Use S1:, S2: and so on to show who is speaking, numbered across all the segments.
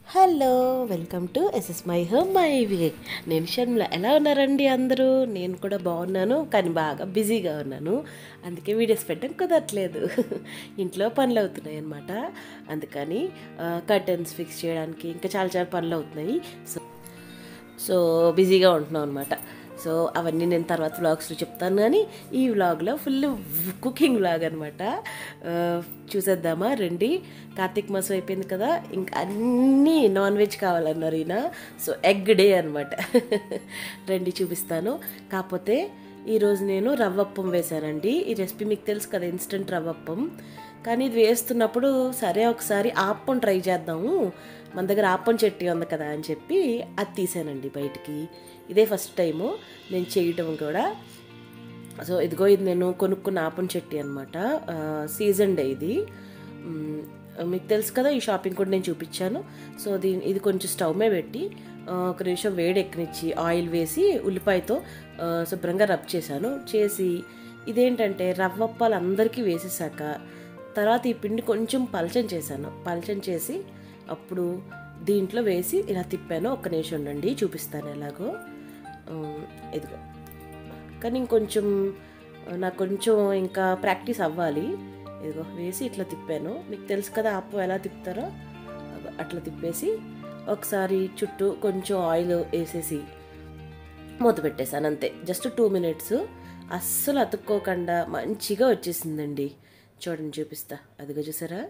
S1: hello welcome to SS my home my way నేను షర్మిల ఎలా ఉన్నారండి అందరూ నేను కూడా బాగున్నాను కానీ బాగా బిజీగా ఉన్నాను అందుకే వీడియోస్ పెట్టడం కుదరట్లేదు ఇంట్లో పనులు అవుతున్నాయి అనమాట అందుకని కర్టన్స్ ఫిక్స్ చేయడానికి ఇంకా చాలా చాలా పనులు అవుతున్నాయి సో సో బిజీగా ఉంటున్నాం అనమాట సో అవన్నీ నేను తర్వాత వ్లాగ్స్లో చెప్తాను కానీ ఈ వ్లాగ్లో ఫుల్ కుకింగ్ వ్లాగ్ అనమాట చూసేద్దామా రండి కార్తీక్ మాసం అయిపోయింది కదా ఇంకా అన్నీ నాన్ వెజ్ కావాలన్నారు ఈయన సో ఎగ్ డే అనమాట రండి చూపిస్తాను కాకపోతే ఈరోజు నేను రవ్వప్పం వేశానండి ఈ రెసిపీ మీకు తెలుసు కదా ఇన్స్టెంట్ రవ్వప్పం కానీ ఇది వేస్తున్నప్పుడు సరే ఒకసారి ఆప్పం ట్రై చేద్దాము మన దగ్గర ఆప్పం చెట్టి ఉంది కదా అని చెప్పి అది తీసానండి బయటికి ఇదే ఫస్ట్ టైము నేను చేయటం కూడా సో ఇదిగో ఇది నేను కొనుక్కున్న ఆపం చెట్టి అనమాట సీజన్ డే ఇది మ్, మీకు తెలుసు కదా ఈ షాపింగ్ కూడా నేను చూపించాను సో దీని ఇది కొంచెం స్టవ్ మీద పెట్టి ఆ, ఒక నిమిషం వేడి ఎక్కనిచ్చి ఆయిల్ వేసి ఉల్లిపాయతో ఆ, శుభ్రంగా రబ్ చేశాను చేసి ఇదేంటంటే రవ్వప్పాలు అందరికీ వేసేసాక తర్వాత ఈ పిండి కొంచెం పలచం చేశాను పలచం చేసి అప్పుడు దీంట్లో వేసి ఇలా తిప్పాను ఒక్క నిమిషం ఉండండి చూపిస్తాను ఎలాగో ఆ, ఇదిగో కానీ ఇంకొంచెం నాకు కొంచెం ఇంకా ప్రాక్టీస్ అవ్వాలి ఇదిగో వేసి ఇట్లా తిప్పాను మీకు తెలుసు కదా అప్పు ఎలా తిప్పుతారో అగో అట్లా తిప్పేసి ఒకసారి చుట్టూ కొంచెం ఆయిల్ వేసేసి మూత పెట్టేశాను అంతే జస్ట్ టూ మినిట్స్ అస్సలు అతుక్కోకుండా మంచిగా వచ్చేసిందండి చూడండి చూపిస్తా అదిగో చూసారా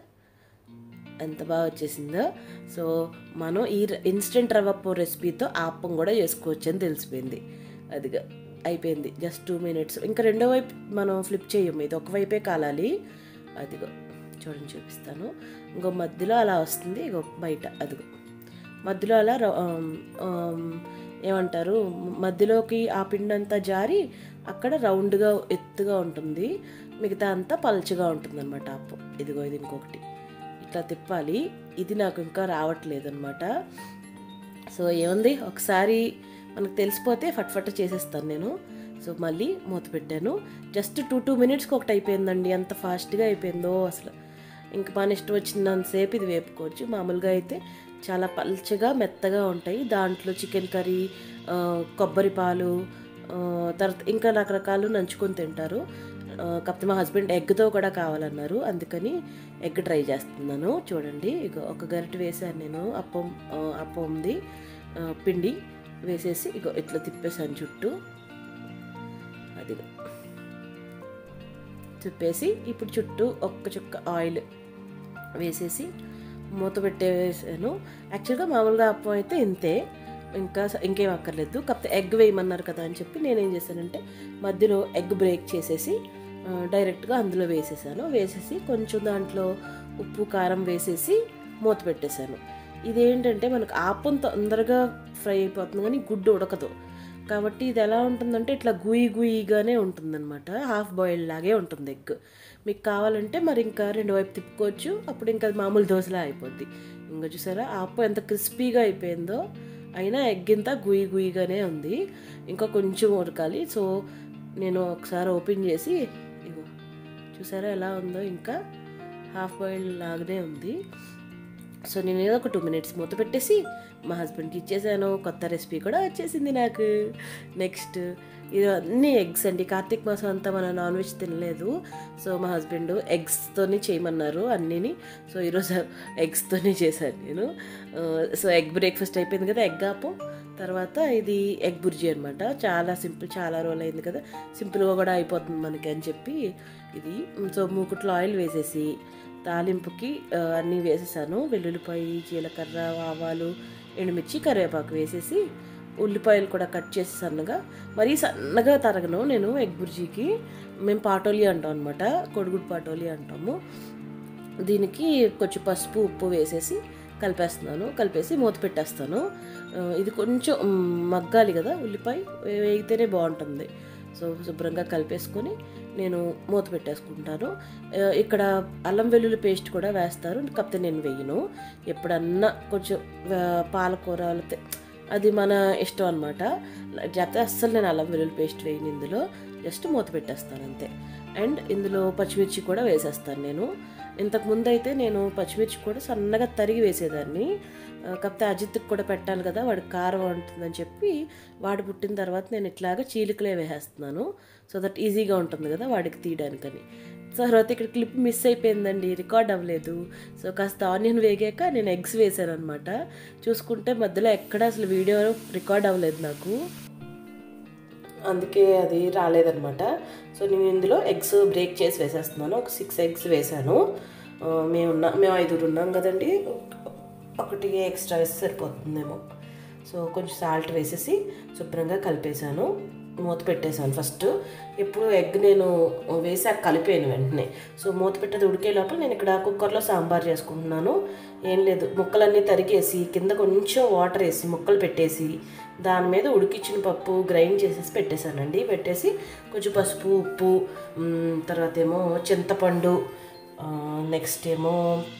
S1: ఎంత బాగా వచ్చేసిందో సో మనం ఈ ఇన్స్టెంట్ రవ్వప్పు రెసిపీతో ఆప్పం కూడా చేసుకోవచ్చు అని తెలిసిపోయింది అదిగా అయిపోయింది జస్ట్ టూ మినిట్స్ ఇంకా రెండో వైపు మనం ఫ్లిప్ చేయము ఇది ఒక వైపే కాలాలి అదిగో చూడండి చూపిస్తాను ఇంకో మధ్యలో అలా వస్తుంది ఇగో బయట అదిగో మధ్యలో అలా రౌ- ఆమ్, ఆమ్, ఏమంటారు మధ్యలోకి ఆ పిండి అంతా జారి అక్కడ రౌండ్గా ఎత్తుగా ఉంటుంది మిగతా అంతా పల్చగా ఉంటుంది అనమాట అప్పు ఇదిగో ఇది ఇంకొకటి ఇట్లా తిప్పాలి ఇది నాకు ఇంకా రావట్లేదు అనమాట సో ఏముంది ఒకసారి మనకు తెలిసిపోతే ఫట్ఫట్ చేసేస్తాను నేను సో మళ్ళీ మూత పెట్టాను జస్ట్ టూ టూ మినిట్స్కి ఒకటి అయిపోయిందండి ఎంత ఫాస్ట్గా అయిపోయిందో అసలు ఇంకా మన ఇష్టం వచ్చినంతసేపు ఇది వేపుకోవచ్చు మామూలుగా అయితే చాలా పల్చగా మెత్తగా ఉంటాయి దాంట్లో చికెన్ కర్రీ ఆ, కొబ్బరి పాలు ఆ, తర్వాత ఇంకా రకరకాలు నంచుకొని తింటారు ఆ, కాకపోతే మా హస్బెండ్ ఎగ్తో కూడా కావాలన్నారు అందుకని ఎగ్ ట్రై చేస్తున్నాను చూడండి ఇక ఒక గరిటె వేసాను నేను అప్పం ఆ, అప్పంది ఆ, పిండి వేసేసి ఇగో ఇట్లా తిప్పేసాను చుట్టూ అది తిప్పేసి ఇప్పుడు చుట్టూ ఒక్క చుక్క ఆయిల్ వేసేసి మూత పెట్టేసాను యాక్చువల్గా మామూలుగా అప్పం అయితే ఇంతే ఇంకా స- ఇంకేం అక్కర్లేదు కాకపోతే ఎగ్ వేయమన్నారు కదా అని చెప్పి నేనేం చేశానంటే మధ్యలో ఎగ్ బ్రేక్ చేసేసి ఆ, డైరెక్ట్గా అందులో వేసేసాను వేసేసి కొంచెం దాంట్లో ఉప్పు కారం వేసేసి మూత పెట్టేశాను ఇదేంటంటే మనకు ఆపం తొందరగా ఫ్రై అయిపోతుంది కానీ గుడ్డు ఉడకదు కాబట్టి ఇది ఎలా ఉంటుందంటే ఇట్లా గుయి గుయిగానే ఉంటుందన్నమాట హాఫ్ బాయిల్డ్ లాగే ఉంటుంది ఎగ్ మీకు కావాలంటే మరి ఇంకా రెండు వైపు తిప్పుకోవచ్చు అప్పుడు ఇంకా అది మామూలు దోశలా అయిపోద్ది ఇంకా చూసారా ఆపు ఎంత క్రిస్పీగా అయిపోయిందో అయినా ఎగ్ ఇంత గుయి గుయిగానే ఉంది ఇంకా కొంచెం ఉడకాలి సో నేను ఒకసారి ఓపెన్ చేసి ఇగో చూసారా ఎలా ఉందో ఇంకా హాఫ్ బాయిల్డ్ లాగానే ఉంది సో నేను ఏదో ఒక టూ మినిట్స్ మూత పెట్టేసి మా హస్బెండ్కి ఇచ్చేసాను కొత్త రెసిపీ కూడా వచ్చేసింది నాకు నెక్స్ట్ ఇది అన్నీ ఎగ్స్ అండి కార్తీక మాసం అంతా మనం నాన్ వెజ్ తినలేదు సో మా హస్బెండ్ ఎగ్స్తోనే చేయమన్నారు అన్నీని సో ఈరోజు ఎగ్స్తోనే చేశాను నేను ఆ, సో ఎగ్ బ్రేక్ఫాస్ట్ అయిపోయింది కదా ఎగ్ ఆపం తర్వాత ఇది ఎగ్ బుర్జీ అనమాట చాలా సింపుల్ చాలా రోజులు అయింది కదా సింపుల్గా కూడా అయిపోతుంది మనకి అని చెప్పి ఇది సో మూకుట్లో ఆయిల్ వేసేసి తాలింపుకి ఆ, అన్నీ వేసేసాను వెల్లుల్లిపాయ జీలకర్ర ఆవాలు ఎండుమిర్చి కరివేపాకు వేసేసి ఉల్లిపాయలు కూడా కట్ చేసి సన్నగా మరీ సన్నగా తరగను నేను ఎగ్ బుర్జీకి మేము పాటోలి అంటాం అనమాట కొడుగుడు పాటోలి అంటాము దీనికి కొంచెం పసుపు ఉప్పు వేసేసి కలిపేస్తున్నాను కలిపేసి మూత పెట్టేస్తాను ఆ, ఇది కొంచెం మ్, మగ్గాలి కదా ఉల్లిపాయ వే- వేగితేనే బాగుంటుంది సో శుభ్రంగా కలిపేసుకొని నేను మూత పెట్టేసుకుంటాను ఆ, ఇక్కడ అల్లం వెల్లుల్లి పేస్ట్ కూడా వేస్తారు కాకపోతే నేను వేయను ఎప్పుడన్నా కొంచెం ఆ, పాలకూర లేకపోతే అది మన ఇష్టం అనమాట లేకపోతే అస్సలు నేను అల్లం వెల్లుల్లి పేస్ట్ వేయను ఇందులో జస్ట్ మూత పెట్టేస్తాను అంతే అండ్ ఇందులో పచ్చిమిర్చి కూడా వేసేస్తాను నేను ఇంతకుముందు అయితే నేను పచ్చిమిర్చి కూడా సన్నగా తరిగి వేసేదాన్ని ఆ, కాకపోతే అజిత్కి కూడా పెట్టాలి కదా వాడికి కారం ఉంటుందని చెప్పి వాడు పుట్టిన తర్వాత నేను ఇట్లాగా చీలికలే వేసేస్తున్నాను సో దట్ ఈజీగా ఉంటుంది కదా వాడికి తీయడానికని సో తర్వాత ఇక్కడ క్లిప్ మిస్ అయిపోయిందండి రికార్డ్ అవ్వలేదు సో కాస్త ఆనియన్ వేగాక నేను ఎగ్స్ వేసాను అనమాట చూసుకుంటే మధ్యలో ఎక్కడ అసలు వీడియో రికార్డ్ అవ్వలేదు నాకు అందుకే అది రాలేదనమాట సో నేను ఇందులో ఎగ్స్ బ్రేక్ చేసి వేసేస్తున్నాను ఒక సిక్స్ ఎగ్స్ వేసాను ఆ, మేము ఉన్న మేము ఐదుగురు ఉన్నాం కదండి ఒకటి ఎక్స్ట్రా వేస్తే సరిపోతుందేమో సో కొంచెం సాల్ట్ వేసేసి శుభ్రంగా కలిపేశాను మూత పెట్టేశాను ఫస్ట్ ఎప్పుడు ఎగ్ నేను వేసాక కలిపాను వెంటనే సో మూత పెట్టేది ఉడికే లోపల నేను ఇక్కడ కుక్కర్లో సాంబార్ చేసుకుంటున్నాను ఏం లేదు ముక్కలన్నీ తరిగేసి కింద కొంచెం వాటర్ వేసి ముక్కలు పెట్టేసి దాని మీద ఉడికిచ్చిన పప్పు గ్రైండ్ చేసేసి పెట్టేశానండి పెట్టేసి కొంచెం పసుపు ఉప్పు మ్, తర్వాత ఏమో చింతపండు నెక్స్ట్ ఏమో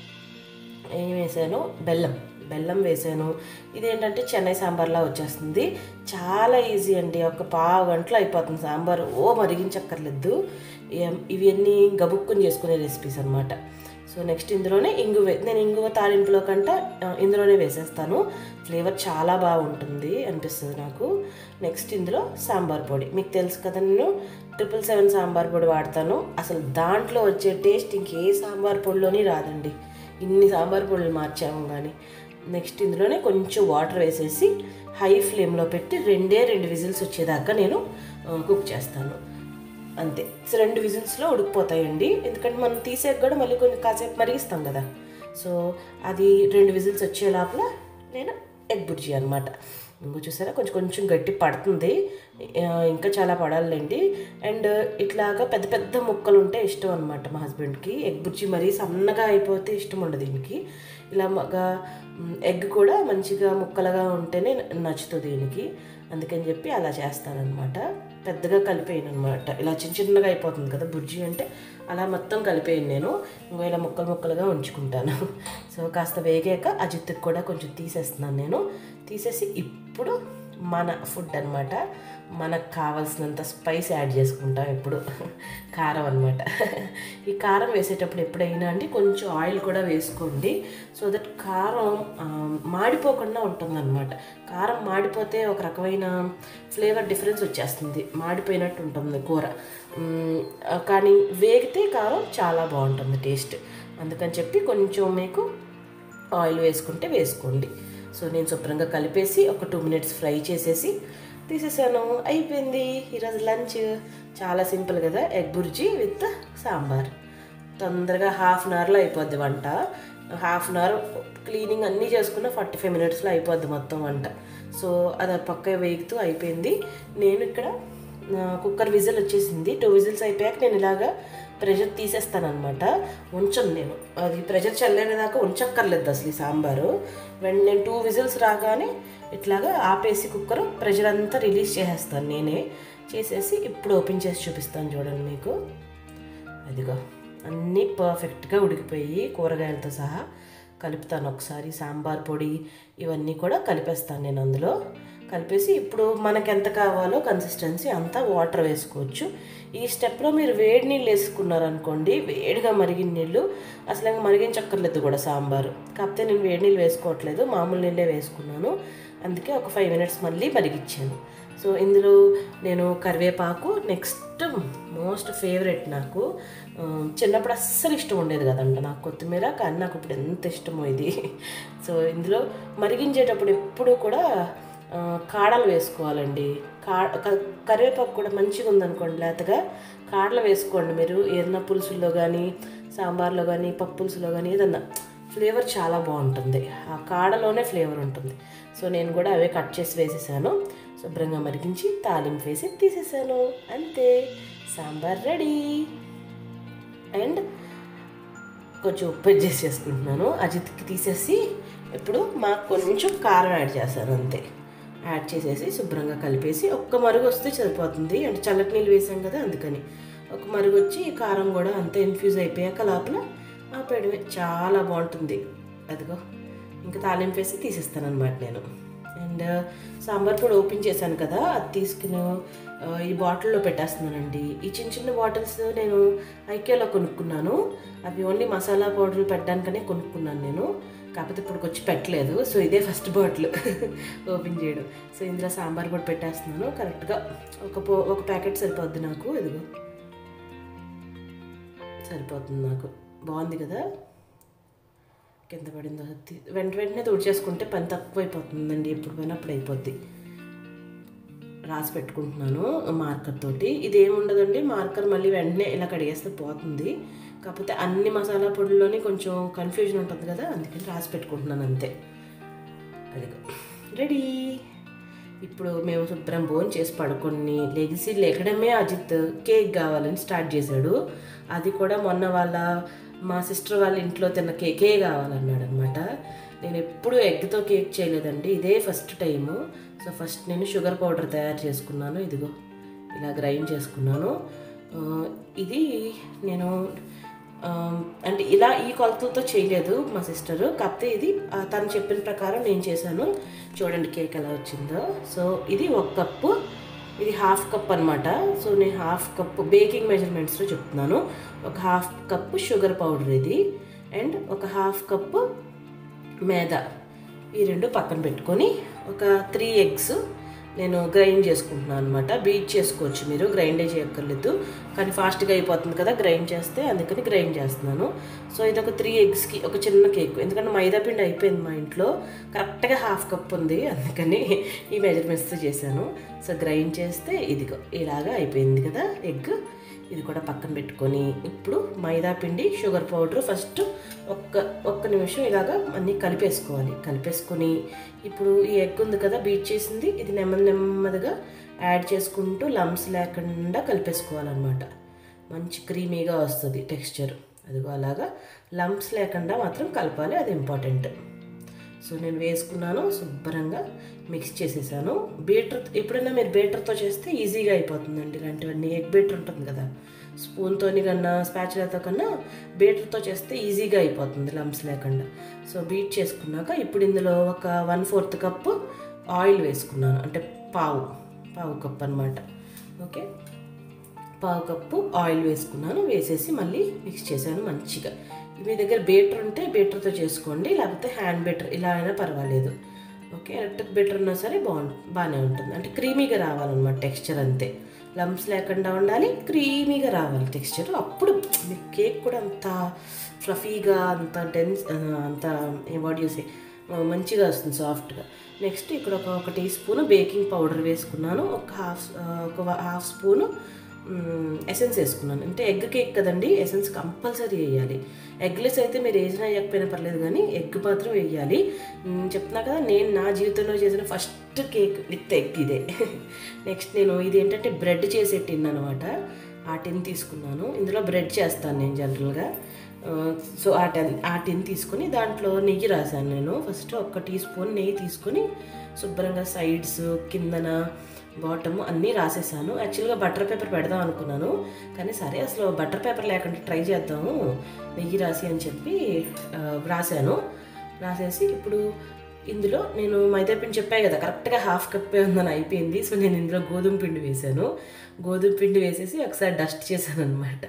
S1: ఏం వేసాను బెల్లం బెల్లం వేసాను ఇదేంటంటే చెన్నై సాంబార్లా వచ్చేస్తుంది చాలా ఈజీ అండి ఒక పావు గంటలో అయిపోతుంది సాంబార్ ఓ మరిగించక్కర్లేదు ఏం- ఇవన్నీ గబుక్కుని చేసుకునే రెసిపీస్ అనమాట సో నెక్స్ట్ ఇందులోనే ఇంగు వే నేను ఇంగువ తాలింపులో కంట ఆ, ఇందులోనే వేసేస్తాను ఫ్లేవర్ చాలా బాగుంటుంది అనిపిస్తుంది నాకు నెక్స్ట్ ఇందులో సాంబార్ పొడి మీకు తెలుసు కదా నేను ట్రిపుల్ సెవెన్ సాంబార్ పొడి వాడతాను అసలు దాంట్లో వచ్చే టేస్ట్ ఇంకే సాంబార్ పొడిలోని రాదండి ఇన్ని సాంబార్ పొడులు మార్చాము కానీ నెక్స్ట్ ఇందులోనే కొంచెం వాటర్ వేసేసి హై ఫ్లేమ్లో పెట్టి రెండే రెండు విజిల్స్ వచ్చేదాకా నేను ఆ, కుక్ చేస్తాను అంతే సో రెండు విజిల్స్లో ఉడికిపోతాయండి ఎందుకంటే మనం తీసేక కూడా మళ్ళీ కొంచెం కాసేపు మరిగిస్తాం కదా సో అది రెండు విజిల్స్ వచ్చే లోపల నేను ఎగ్ బుర్జీ అనమాట ఇంకో చూసారా కొంచెం కొంచెం గట్టి పడుతుంది ఆ, ఇంకా చాలా పడాలండి అండ్ ఇట్లాగా పెద్ద పెద్ద ముక్కలు ఉంటే ఇష్టం అనమాట మా హస్బెండ్కి ఎగ్ బుర్జీ మరీ సన్నగా అయిపోతే ఇష్టం ఉండదు దీనికి ఇలా మగా ఎగ్ కూడా మంచిగా ముక్కలుగా ఉంటేనే నచ్చుతుంది దీనికి అందుకని చెప్పి అలా చేస్తానన్నమాట పెద్దగా కలిపేయను అనమాట ఇలా చిన్న చిన్నగా అయిపోతుంది కదా బుర్జీ అంటే అలా మొత్తం కలిపేయను నేను ఇంకో ఇలా ముక్కలు ముక్కలుగా ఉంచుకుంటాను సో కాస్త వేగాక అజిత్కి కూడా కొంచెం తీసేస్తున్నాను నేను తీసేసి ఇప్పుడు మన ఫుడ్ అనమాట మనకు కావాల్సినంత స్పైస్ యాడ్ చేసుకుంటాం ఇప్పుడు కారం అనమాట ఈ కారం వేసేటప్పుడు ఎప్పుడైనా అండి కొంచెం ఆయిల్ కూడా వేసుకోండి సో దట్ కారం ఆ, మాడిపోకుండా ఉంటుందన్నమాట కారం మాడిపోతే ఒక రకమైన ఫ్లేవర్ డిఫరెన్స్ వచ్చేస్తుంది మాడిపోయినట్టు ఉంటుంది కూర మ్, ఆ, కానీ వేగితే కారం చాలా బాగుంటుంది టేస్ట్ అందుకని చెప్పి కొంచెం మీకు ఆయిల్ వేసుకుంటే వేసుకోండి సో నేను శుభ్రంగా కలిపేసి ఒక టూ మినిట్స్ ఫ్రై చేసేసి తీసేసాను అయిపోయింది ఈరోజు లంచ్ చాలా సింపుల్ కదా ఎగ్ బుర్జీ విత్ సాంబార్ తొందరగా హాఫ్ అన్ అవర్లో అయిపోద్ది వంట హాఫ్ అన్ అవర్ క్లీనింగ్ అన్నీ చేసుకున్న ఫార్టీ ఫైవ్ మినిట్స్లో అయిపోద్ది మొత్తం వంట సో అది పక్క వేగుతూ అయిపోయింది నేను ఇక్కడ ఆ, కుక్కర్ విజిల్ వచ్చేసింది టూ విజిల్స్ అయిపోయాక నేను ఇలాగా ప్రెషర్ తీసేస్తానమాట ఉంచను నేను అది ప్రెషర్ చల్లేదాకా ఉంచక్కర్లేదు అసలు ఈ సాంబారు వెన్ నేను టూ విజిల్స్ రాగానే ఇట్లాగా ఆపేసి కుక్కర్ ప్రెషర్ అంతా రిలీజ్ చేసేస్తాను నేనే చేసేసి ఇప్పుడు ఓపెన్ చేసి చూపిస్తాను చూడండి మీకు అదిగో అన్నీ పర్ఫెక్ట్గా ఉడికిపోయి కూరగాయలతో సహా కలుపుతాను ఒకసారి సాంబార్ పొడి ఇవన్నీ కూడా కలిపేస్తాను నేను అందులో కలిపేసి ఇప్పుడు మనకి ఎంత కావాలో కన్సిస్టెన్సీ అంతా వాటర్ వేసుకోవచ్చు ఈ స్టెప్లో మీరు వేడి నీళ్ళు వేసుకున్నారనుకోండి వేడిగా మరిగిన నీళ్ళు అసలు ఇంకా మరిగించక్కర్లేదు కూడా సాంబారు కాకపోతే నేను వేడి నీళ్ళు వేసుకోవట్లేదు మామూలు నీళ్ళే వేసుకున్నాను అందుకే ఒక ఫైవ్ మినిట్స్ మళ్ళీ మరిగిచ్చాను సో ఇందులో నేను కరివేపాకు నెక్స్ట్ మోస్ట్ ఫేవరెట్ నాకు ఆ, చిన్నప్పుడు అస్సలు ఇష్టం ఉండేది కదంట నాకు కొత్తిమీర కానీ నాకు ఇప్పుడు ఎంత ఇష్టమో ఇది సో ఇందులో మరిగించేటప్పుడు ఎప్పుడు కూడా ఆ, కాడలు వేసుకోవాలండి కా క- కరివేపాకు కూడా మంచిగా ఉందనుకోండి లేతగా కాడలు వేసుకోండి మీరు ఏదైనా పులుసుల్లో కానీ సాంబార్లో కానీ పప్పు పులుసులో కానీ ఏదన్నా ఫ్లేవర్ చాలా బాగుంటుంది ఆ కాడలోనే ఫ్లేవర్ ఉంటుంది సో నేను కూడా అవే కట్ చేసి వేసేసాను శుభ్రంగా మరిగించి తాలింపు వేసి తీసేసాను అంతే సాంబార్ రెడీ అండ్ కొంచెం ఉప్పు అడ్జస్ట్ చేసుకుంటున్నాను అజిత్కి తీసేసి ఇప్పుడు మాకు కొంచెం కారం యాడ్ చేశాను అంతే యాడ్ చేసేసి శుభ్రంగా కలిపేసి ఒక్క మరుగు వస్తే సరిపోతుంది అంటే చల్లటి నీళ్ళు వేసాం కదా అందుకని ఒక మరుగు వచ్చి ఈ కారం కూడా అంతే ఇన్ఫ్యూజ్ అయిపోయాక లోపల ఆపేయడమే చాలా బాగుంటుంది అదిగో ఇంకా తాలింపు వేసి తీసేస్తాను అనమాట నేను అండ్ అండ్ సాంబార్ పొడి ఓపెన్ చేశాను కదా అది తీసుకుని ఆ, ఈ బాటిల్లో పెట్టేస్తున్నానండి ఈ చిన్న చిన్న బాటిల్స్ నేను ఐకేలో కొనుక్కున్నాను అవి ఓన్లీ మసాలా పౌడర్లు పెట్టడానికనే కొనుక్కున్నాను నేను కాకపోతే ఇప్పుడు వచ్చి పెట్టలేదు సో ఇదే ఫస్ట్ బాటిల్ ఓపెన్ చేయడం సో ఇందులో సాంబార్ పొడి పెట్టేస్తున్నాను కరెక్ట్గా ఒక పో ఒక ప్యాకెట్ సరిపోద్ది నాకు ఇదిగో సరిపోతుంది నాకు బాగుంది కదా కింద పడిందో తీ- వెంట వెంటనే తుడిచేసుకుంటే పని తక్కువ అయిపోతుందండి ఎప్పుడు పని అప్పుడు అయిపోద్ది రాసి పెట్టుకుంటున్నాను మార్కర్ తోటి ఇది ఏముండదండి మార్కర్ మళ్ళీ వెంటనే ఇలా కడిగేస్తే పోతుంది కాకపోతే అన్ని మసాలా పొడిలోని కొంచెం కన్ఫ్యూజన్ ఉంటుంది కదా అందుకని రాసి పెట్టుకుంటున్నాను అంతే అదిగో రెడీ ఇప్పుడు మేము శుభ్రం భోజనం చేసి పడుకొని లెగిసి లేకడమే అజిత్ కేక్ కావాలని స్టార్ట్ చేశాడు అది కూడా మొన్న వాళ్ళ మా సిస్టర్ వాళ్ళ ఇంట్లో తిన్న కేకే కావాలన్నాడు అనమాట నేను ఎప్పుడూ ఎగ్తో కేక్ చేయలేదండి ఇదే ఫస్ట్ టైము సో ఫస్ట్ నేను షుగర్ పౌడర్ తయారు చేసుకున్నాను ఇదిగో ఇలా గ్రైండ్ చేసుకున్నాను ఆ, ఇది నేను ఆ, అంటే ఇలా ఈ కొలతలతో చేయలేదు మా సిస్టర్ కాకపోతే ఇది ఆ, తను చెప్పిన ప్రకారం నేను చేశాను చూడండి కేక్ ఎలా వచ్చిందో సో ఇది ఒక కప్పు ఇది హాఫ్ కప్ అనమాట సో నేను హాఫ్ కప్పు బేకింగ్ మెజర్మెంట్స్లో చెప్తున్నాను ఒక హాఫ్ కప్పు షుగర్ పౌడర్ ఇది అండ్ ఒక హాఫ్ కప్పు మేదా ఈ రెండు పక్కన పెట్టుకొని ఒక త్రీ ఎగ్స్ నేను గ్రైండ్ చేసుకుంటున్నాను అనమాట బీట్ చేసుకోవచ్చు మీరు గ్రైండే చేయక్కర్లేదు కానీ ఫాస్ట్గా అయిపోతుంది కదా గ్రైండ్ చేస్తే అందుకని గ్రైండ్ చేస్తున్నాను సో ఇది ఒక త్రీ ఎగ్స్కి ఒక చిన్న కేక్ ఎందుకంటే మైదా పిండి అయిపోయింది మా ఇంట్లో కరెక్ట్గా హాఫ్ కప్ ఉంది అందుకని ఈ మెజర్మెంట్స్తో చేశాను సో గ్రైండ్ చేస్తే ఇదిగో ఇలాగా అయిపోయింది కదా ఎగ్ ఇది కూడా పక్కన పెట్టుకొని ఇప్పుడు మైదా పిండి షుగర్ పౌడర్ ఫస్ట్ ఒక్క ఒక్క నిమిషం ఇలాగా అన్నీ కలిపేసుకోవాలి కలిపేసుకొని ఇప్పుడు ఈ ఎగ్ ఉంది కదా బీట్ చేసింది ఇది నెమ్మది నెమ్మదిగా యాడ్ చేసుకుంటూ లమ్స్ లేకుండా కలిపేసుకోవాలన్నమాట మంచి క్రీమీగా వస్తుంది టెక్స్చర్ అదిగో అలాగా లమ్స్ లేకుండా మాత్రం కలపాలి అది ఇంపార్టెంట్ సో నేను వేసుకున్నాను శుభ్రంగా మిక్స్ చేసేసాను బీటర్ ఎప్పుడైనా మీరు బీటర్తో చేస్తే ఈజీగా అయిపోతుందండి ఇలాంటివన్నీ ఎగ్ బీటర్ ఉంటుంది కదా స్పూన్తోని కన్నా స్పాచులతో కన్నా బీటర్తో చేస్తే ఈజీగా అయిపోతుంది లంప్స్ లేకుండా సో బీట్ చేసుకున్నాక ఇప్పుడు ఇందులో ఒక వన్ ఫోర్త్ కప్పు ఆయిల్ వేసుకున్నాను అంటే పావు పావు కప్ అనమాట ఓకే పావు కప్పు ఆయిల్ వేసుకున్నాను వేసేసి మళ్ళీ మిక్స్ చేశాను మంచిగా మీ దగ్గర బీటర్ ఉంటే బీటర్తో చేసుకోండి లేకపోతే హ్యాండ్ బీటర్ ఇలా అయినా పర్వాలేదు ఓకే ఎలక్ట్రిక్ బీటర్ ఉన్నా సరే బాగుంది బాగానే ఉంటుంది అంటే క్రీమీగా రావాలన్నమాట టెక్స్చర్ అంతే లంప్స్ లేకుండా ఉండాలి క్రీమీగా రావాలి టెక్స్చర్ అప్పుడు మీకు కేక్ కూడా అంత ఫ్లఫీగా అంత డెన్స్ అంత వాట్ యూసే మంచిగా వస్తుంది సాఫ్ట్గా నెక్స్ట్ ఇక్కడ ఒక ఒక టీ స్పూన్ బేకింగ్ పౌడర్ వేసుకున్నాను ఒక హాఫ్ ఒక హాఫ్ స్పూను ఎసెన్స్ వేసుకున్నాను అంటే ఎగ్ కేక్ కదండి ఎసెన్స్ కంపల్సరీ వేయాలి ఎగ్లెస్ అయితే మీరు వేసినా వేయకపోయినా పర్లేదు కానీ ఎగ్ మాత్రం వేయాలి మ్, చెప్తున్నా కదా నేను నా జీవితంలో చేసిన ఫస్ట్ కేక్ విత్ ఎగ్ ఇదే నెక్స్ట్ నేను ఇది ఏంటంటే బ్రెడ్ చేసే టిన్ అనమాట ఆ టిన్ తీసుకున్నాను ఇందులో బ్రెడ్ చేస్తాను నేను జనరల్గా ఆ, సో ఆ టెన్ ఆ టిన్ తీసుకొని దాంట్లో నెయ్యి రాశాను నేను ఫస్ట్ ఒక టీ స్పూన్ నెయ్యి తీసుకొని శుభ్రంగా సైడ్స్ కిందన బాటమ్ అన్నీ రాసేసాను యాక్చువల్గా బటర్ పేపర్ పెడదాం అనుకున్నాను కానీ సరే అసలు బటర్ పేపర్ లేకుండా ట్రై చేద్దాము నెయ్యి రాసి అని చెప్పి ఆ, రాశాను రాసేసి ఇప్పుడు ఇందులో నేను మైదా పిండి చెప్పాను కదా కరెక్ట్గా హాఫ్ కప్పే ఉందని అయిపోయింది సో నేను ఇందులో గోధుమ పిండి వేశాను గోధుమ పిండి వేసేసి ఒకసారి డస్ట్ చేశాను అనమాట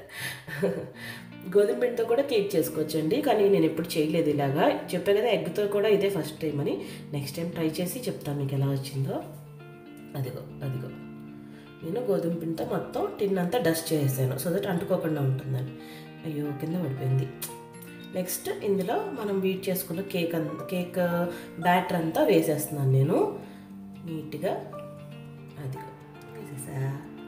S1: గోధుమ పిండితో కూడా కేక్ చేసుకోవచ్చండి కానీ నేను ఎప్పుడు చేయలేదు ఇలాగా చెప్పా కదా ఎగ్తో కూడా ఇదే ఫస్ట్ టైం అని నెక్స్ట్ టైం ట్రై చేసి చెప్తాను మీకు ఎలా వచ్చిందో అదిగో అదిగో నేను గోధుమ పిండితో మొత్తం టిన్ అంతా డస్ట్ చేసాను సో దట్ అంటుకోకుండా ఉంటుందని అయ్యో కింద పడిపోయింది నెక్స్ట్ ఇందులో మనం బీట్ చేసుకున్న కేక్ అంతా కేక్ బ్యాటర్ అంతా వేసేస్తున్నాను నేను నీట్గా అదిగో వేసేసా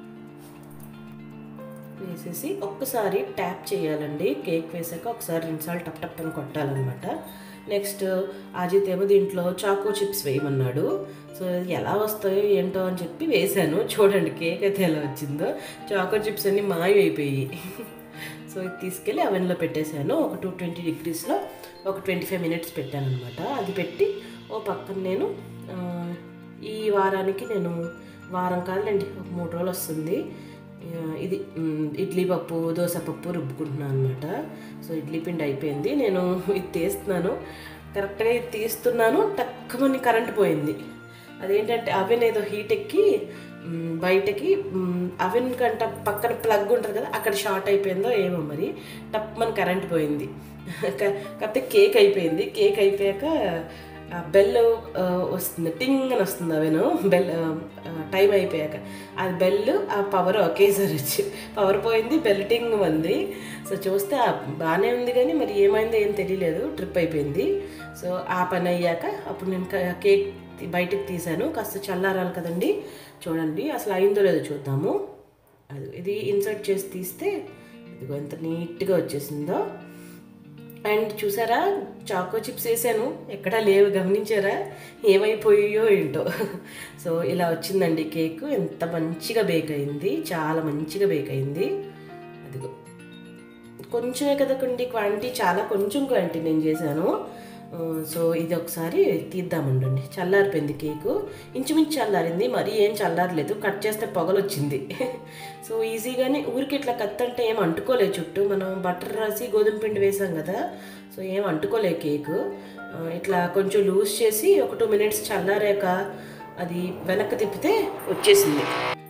S1: వేసేసి ఒక్కసారి ట్యాప్ చేయాలండి కేక్ వేసాక ఒకసారి రెండుసార్లు టప్ టప్ అని కొట్టాలన్నమాట నెక్స్ట్ అజిత్ ఏమో దీంట్లో చాకో చిప్స్ వేయమన్నాడు సో ఎలా వస్తాయో ఏంటో అని చెప్పి వేశాను చూడండి కేక్ అయితే ఎలా వచ్చిందో చాకో చిప్స్ అన్నీ మాయమైపోయి సో ఇది తీసుకెళ్ళి అవెన్లో పెట్టేశాను ఒక టూ ట్వంటీ డిగ్రీస్లో ఒక ట్వంటీ ఫైవ్ మినిట్స్ పెట్టాను అనమాట అది పెట్టి ఓ పక్కన నేను ఆ, ఈ వారానికి నేను వారం కాదులేండి ఒక మూడు రోజులు వస్తుంది ఆ, ఇది మ్, ఇడ్లీ పప్పు దోశ పప్పు రుబ్బుకుంటున్నాను అనమాట సో ఇడ్లీ పిండి అయిపోయింది నేను ఇది తీస్తున్నాను కరెక్ట్గా ఇది తీస్తున్నాను టక్కుమని కరెంట్ పోయింది అదేంటంటే అవెన్ ఏదో హీట్ ఎక్కి మ్, బయటకి మ్, అవెన్ కంట పక్కన ప్లగ్ ఉంటుంది కదా అక్కడ షార్ట్ అయిపోయిందో ఏమో మరి టప్ మన కరెంట్ పోయింది క- కాకపోతే కేక్ అయిపోయింది కేక్ అయిపోయాక ఆ బెల్ ఆ, వస్తుంది టింగ్ అని వస్తుంది అవేను బెల్ ఆ, టైం అయిపోయాక అది బెల్ ఆ పవర్ ఒకేసారి వచ్చి పవర్ పోయింది బెల్ టింగ్ ఉంది సో చూస్తే ఆ బాగానే ఉంది కానీ మరి ఏమైందో ఏం తెలియలేదు ట్రిప్ అయిపోయింది సో ఆ పని అయ్యాక అప్పుడు నేను క- కేక్ తీ- బయటకు తీసాను కాస్త చల్లారాలి కదండి చూడండి అసలు అయిందో లేదో చూద్దాము అది ఇది ఇన్సర్ట్ చేసి తీస్తే ఇదిగో ఎంత నీట్గా వచ్చేసిందో అండ్ చూసారా చాకో చిప్స్ వేసాను ఎక్కడా లేవు గమనించారా ఏమైపోయాయో ఏంటో సో ఇలా వచ్చిందండి కేక్ ఎంత మంచిగా బేక్ అయింది చాలా మంచిగా బేక్ అయింది అదిగో కొంచెమే కదకండి క్వాంటిటీ చాలా కొంచెం క్వాంటిటీ నేను చేశాను ఆ, సో ఇది ఒకసారి తీద్దామండి చల్లారిపోయింది కేకు ఇంచుమించు చల్లారింది మరీ ఏం చల్లారలేదు కట్ చేస్తే పొగలు వచ్చింది సో ఈజీగానే ఊరికి ఇట్లా కత్తి అంటే ఏం అంటుకోలేదు చుట్టూ మనం బటర్ రాసి గోధుమ పిండి వేసాం కదా సో ఏం అంటుకోలే కేకు ఆ, ఇట్లా కొంచెం లూజ్ చేసి ఒక టూ మినిట్స్ చల్లారాక అది వెనక్కి తిప్పితే వచ్చేసింది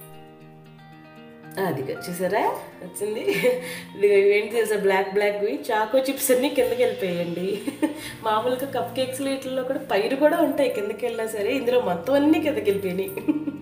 S1: అది చూసారా వచ్చింది ఇదిగో ఏంటి తెలుసా బ్లాక్ బ్లాక్వి చాకో చిప్స్ అన్నీ కిందకి వెళ్ళిపోయాయండి మామూలుగా కప్ కేక్స్ వీటిల్లో కూడా పైరు కూడా ఉంటాయి కిందకి వెళ్ళినా సరే ఇందులో మొత్తం అన్నీ కిందకి వెళ్ళిపోయినాయి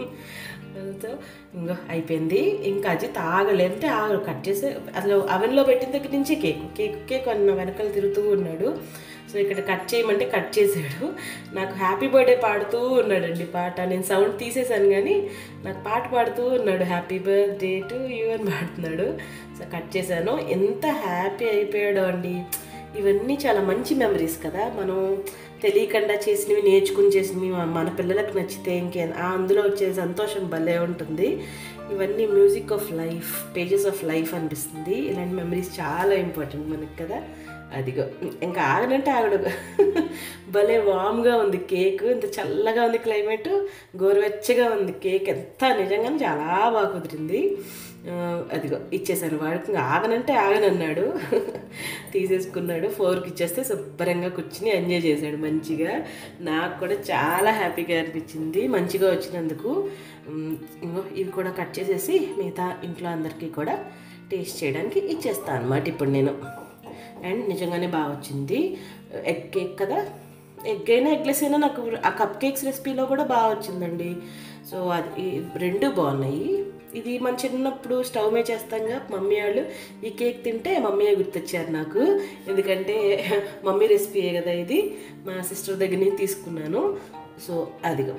S1: సో ఇంకో అయిపోయింది ఇంకా అది తాగలేదంటే ఆగ కట్ చేసి అసలు అవెన్లో పెట్టిన దగ్గర నుంచి కేక్ కేక్ కేక్ అన్న వెనకాల తిరుగుతూ ఉన్నాడు సో ఇక్కడ కట్ చేయమంటే కట్ చేశాడు నాకు హ్యాపీ బర్త్డే పాడుతూ ఉన్నాడండి పాట నేను సౌండ్ తీసేశాను కానీ నాకు పాట పాడుతూ ఉన్నాడు హ్యాపీ బర్త్డే టు యూ అని పాడుతున్నాడు సో కట్ చేశాను ఎంత హ్యాపీ అయిపోయాడో అండి ఇవన్నీ చాలా మంచి మెమరీస్ కదా మనం తెలియకుండా చేసినవి నేర్చుకుని చేసినవి మన- మన పిల్లలకు నచ్చితే ఇంకే ఆ అందులో వచ్చే సంతోషం భలే ఉంటుంది ఇవన్నీ music of life pages of life అనిపిస్తుంది ఇలాంటి మెమరీస్ చాలా ఇంపార్టెంట్ మనకి కదా అదిగో ఇంకా ఆగనంటే ఆగడు భలే వామ్గా ఉంది కేక్ ఇంత చల్లగా ఉంది క్లైమేట్ గోరువెచ్చగా ఉంది కేక్ ఎంత నిజంగానే చాలా బాగా కుదిరింది ఆ, అదిగో ఇచ్చేసాను వాడికి ఇంకా ఆగనంటే ఆగనన్నాడు తీసేసుకున్నాడు ఫోర్కి ఇచ్చేస్తే శుభ్రంగా కూర్చుని ఎంజాయ్ చేశాడు మంచిగా నాకు కూడా చాలా హ్యాపీగా అనిపించింది మంచిగా వచ్చినందుకు ఉమ్, ఇంగో ఇవి కూడా కట్ చేసేసి మిగతా ఇంట్లో అందరికీ కూడా టేస్ట్ చేయడానికి ఇచ్చేస్తాను అనమాట ఇప్పుడు నేను అండ్ నిజంగానే బాగా వచ్చింది ఎగ్ కేక్ కదా ఎగ్ అయినా ఎగ్లెస్ అయినా నాకు ఆ కప్ కేక్స్ రెసిపీలో కూడా బాగా వచ్చిందండి సో అది ఈ రెండు బాగున్నాయి ఇది మన చిన్నప్పుడు స్టవ్ మీద చేస్తాంగా మమ్మీ వాళ్ళు ఈ కేక్ తింటే మమ్మీయే గుర్తొచ్చారు నాకు ఎందుకంటే మమ్మీ రెసిపీయే కదా ఇది మా సిస్టర్ దగ్గర నుంచి తీసుకున్నాను సో అదిగో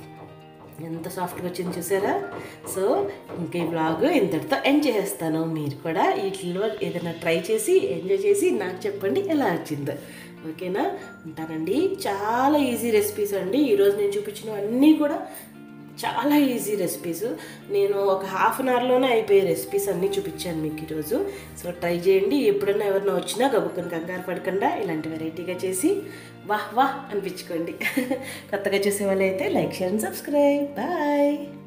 S1: ఎంత సాఫ్ట్గా వచ్చింది చూసారా సో ఇంక ఈ బ్లాగ్ ఇంతటితో ఎంజాయ్ చేస్తాను మీరు కూడా వీటిలో ఏదైనా ట్రై చేసి ఎంజాయ్ చేసి నాకు చెప్పండి ఎలా వచ్చిందో ఓకేనా ఉంటానండి చాలా ఈజీ రెసిపీస్ అండి ఈరోజు నేను చూపించిన అన్నీ కూడా చాలా ఈజీ రెసిపీస్ నేను ఒక హాఫ్ అన్ అవర్లోనే అయిపోయే రెసిపీస్ అన్నీ చూపించాను మీకు ఈరోజు సో ట్రై చేయండి ఎప్పుడైనా ఎవరైనా వచ్చినా గబుక్కని కంగారు పడకుండా ఇలాంటి వెరైటీగా చేసి వాహ్ వాహ్ అనిపించుకోండి కొత్తగా చూసే వాళ్ళైతే like share and subscribe bye